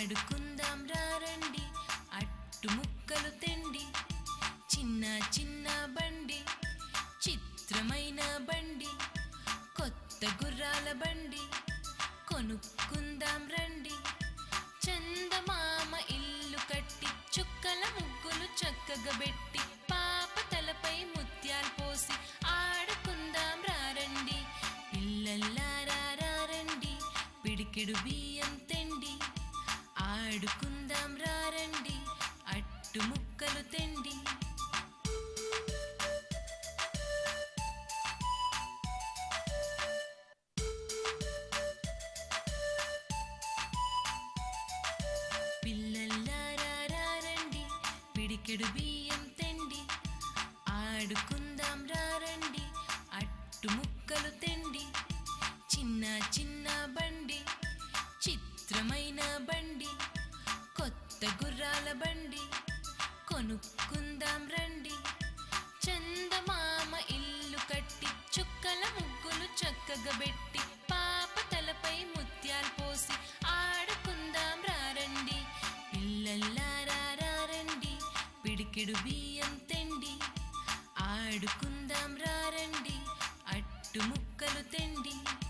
ఆడుకుందాం రారండి అట్టు ముక్కలు తెండి చిన్న చిన్న బండి చిత్రమైన బండి కొత్త గుర్రాల బండి కొనుక్కుందాం రండి చందమామ ఇల్లు కట్టి చుక్కల ముగ్గులు చక్కగా పెట్టి పాప తలపై ముత్యాలు పోసి ఆడుకుందాం రారండి పిల్లల్లారా రారండి పిడికెడు బియ్యం తెండి ఆడుకుందాం రారండి అట్టు ముక్కలు తెండి పిల్లల్లారా రారండి పిడికెడు బియ్యం తెండి ఆడుకుందాం రారండి అట్టు ముక్కలు తెండి చిన్న చిన్న బండి చిత్రమైన బండి కొత్త గుర్రాల బండి కొనుక్కుందాం రండి చందమామ ఇల్లు కట్టి చుక్కల ముగ్గులు చక్కగా పెట్టి పాప తలపై ముత్యాలు పోసి ఆడుకుందాం రారండి పిల్లల్లారా రారండి పిడికెడు బియ్యం తెండి ఆడుకుందాం రారండి అట్టు ముక్కలు తెండి